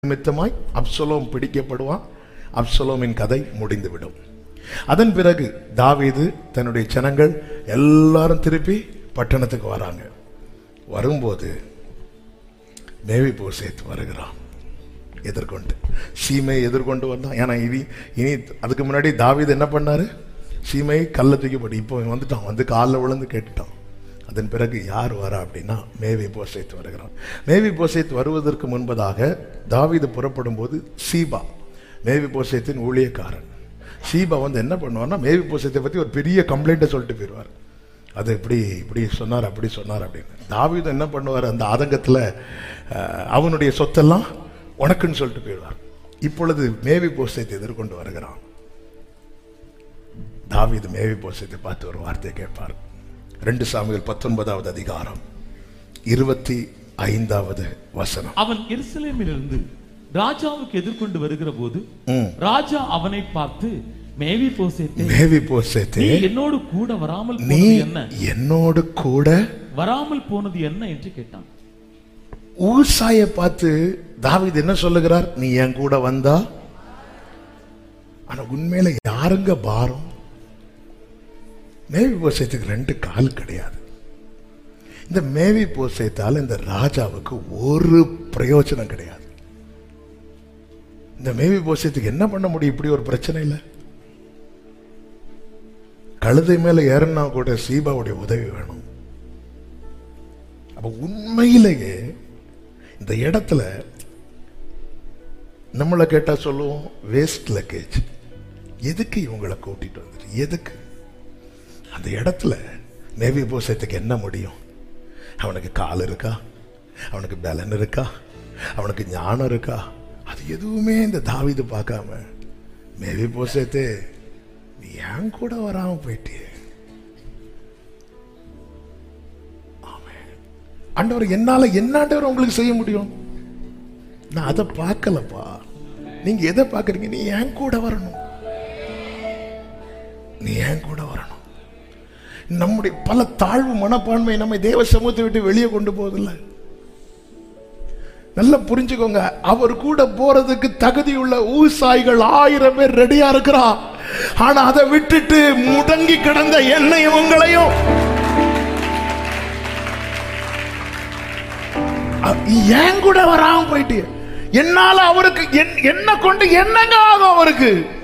நிமித்தமாய் அப்சலோம் பிடிக்கப்படுவான் அப்சலோமின் கதை முடிந்துவிடும் அதன் பிறகு தாவீது தன்னுடைய ஜனங்கள் எல்லாரும் திருப்பி பட்டணத்துக்கு வராங்க வரும்போது மேவி போசேத் வருகிறான் எதிர்கொண்டு சீமை எதிர்கொண்டு வந்தான் ஏன்னா இனி இனி அதுக்கு முன்னாடி தாவீது என்ன பண்ணாரு சீமை கல்ல தூக்கி போட்டு இப்போ இவன் வந்துட்டான் வந்து காலில் விழுந்து கேட்டுட்டான் அதன் பிறகு யார் வரா அப்படின்னா மேவி போசேத் வருகிறான் மேவி போசேத் வருவதற்கு முன்பதாக தாவீது புறப்படும் போது சீபா மேவி போசேத்தின் ஊழியக்காரன் சீபா வந்து என்ன பண்ணுவார்னா மேவி போசேத்தை பற்றி ஒரு பெரிய கம்ப்ளைண்ட்டை சொல்லிட்டு போயிடுவார் அது இப்படி இப்படி சொன்னார் அப்படி சொன்னார் அப்படின்னு தாவீது என்ன பண்ணுவார் அந்த ஆதங்கத்தில் அஹ், அவனுடைய சொத்தெல்லாம் உனக்குன்னு சொல்லிட்டு போயிடுவார் இப்பொழுது மேவி போசேத்தை எதிர்கொண்டு வருகிறான் தாவீது மேவி போசத்தை பார்த்து ஒரு வார்த்தையை கேட்பார் ரெண்டு சாமிகள் பத்தொன்பதாவது அதிகாரம் இருபத்தி ஐந்தாவது வசனம் அவன் எருசலேமிலிருந்து ராஜாவுக்கு எதிர்கொண்டு வருகிற போது ம். ராஜா அவனை பார்த்து மேவி போசேத்தே மேவி போசேத்தே நீ என்னோடு கூட வராமல் நீ போனது என்ன என்னோடு கூட வராமல் போனது என்ன என்று கேட்டான் ஊசாய பார்த்து தாவீது என்ன சொல்லுகிறார் நீ என் கூட வந்தா ஆனா உண்மையில யாருங்க பாரம் மேவி போசேத்துக்கு ரெண்டு கால் கிடையாது இந்த மேவி போசேத்தால் இந்த ராஜாவுக்கு ஒரு பிரயோஜனம் கிடையாது இந்த மேவி போசேத்துக்கு என்ன பண்ண முடியும் இப்படி ஒரு பிரச்சனை இல்லை கழுதை மேல ஏறனா கூட சீபாவுடைய உதவி வேணும் அப்ப உண்மையிலேயே இந்த இடத்துல நம்மளை கேட்டா சொல்லுவோம் வேஸ்ட் லக்கேஜ் எதுக்கு இவங்களை கூட்டிட்டு வந்துட்டு எதுக்கு அந்த இடத்துல நேவி போசத்துக்கு என்ன முடியும் அவனுக்கு கால் இருக்கா அவனுக்கு பலன் இருக்கா அவனுக்கு ஞானம் இருக்கா அது எதுவுமே இந்த தாவீது பார்க்காம மேவி போசத்தே நீ ஏன் கூட வராம போயிட்டியே ஆண்டவர் என்னால என்ன ஆண்டவர் உங்களுக்கு செய்ய முடியும் நான் அதை பார்க்கலப்பா நீங்க எதை பார்க்கறீங்க நீ ஏன் கூட வரணும் நீ ஏன் கூட வரணும் நம்முடைய பல தாழ்வு மனப்பான்மை நம்மை தேவ சமூகத்தை விட்டு வெளியே கொண்டு போவதில்லை நல்லா புரிஞ்சுக்கோங்க அவர் கூட போறதுக்கு தகுதியுள்ள ஊசாய்கள் ஆயிரம் பேர் ரெடியா இருக்கிறா ஆனா அதை விட்டுட்டு முடங்கி கிடந்த என்னையும் உங்களையும் அ- ஏன் கூட வராம போயிட்டு என்னால அவருக்கு என்- என்ன கொண்டு என்னங்க ஆகும் அவருக்கு